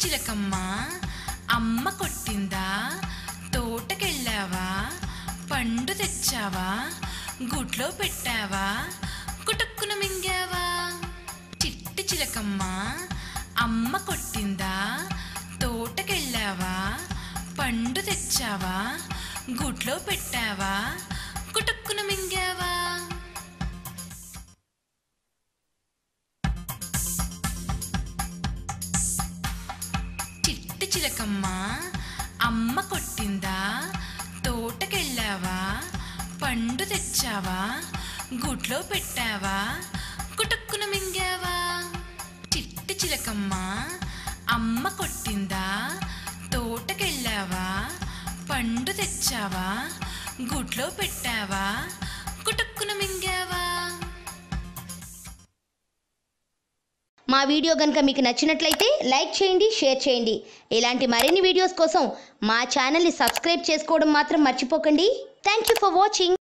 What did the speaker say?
చిలకమ్మ అమ్మ కొట్టిందా తోటకెళ్ళావా పండు తెచ్చావా గుడ్లో పెట్టావా కుటుక్కున మింగావా చిట్టి చిలకమ్మ అమ్మ కొట్టిందా తోటకెళ్ళావా పండు తెచ్చావా గుడ్లో పెట్టావా కుటుక్కున మింగావా చిట్టి చిలకమ్మ అమ్మ కొట్టిందా తోటకెళ్ళావా పండు తెచ్చావా గుడ్లో పెట్టావా కుటుక్కున మింగావా చిట్టి చిలకమ్మ అమ్మ కొట్టిందా తోటకెళ్ళావా పండు తెచ్చావా గుడ్లో పెట్టావా కుటుక్కున మింగావా మా వీడియో కనుక మీకు నచ్చినట్లయితే లైక్ చేయండి షేర్ చేయండి ఇలాంటి మరిన్ని వీడియోస్ కోసం మా ఛానల్ని సబ్స్క్రైబ్ చేసుకోవడం మాత్రం మర్చిపోకండి థ్యాంక్ యూ ఫర్ వాచింగ్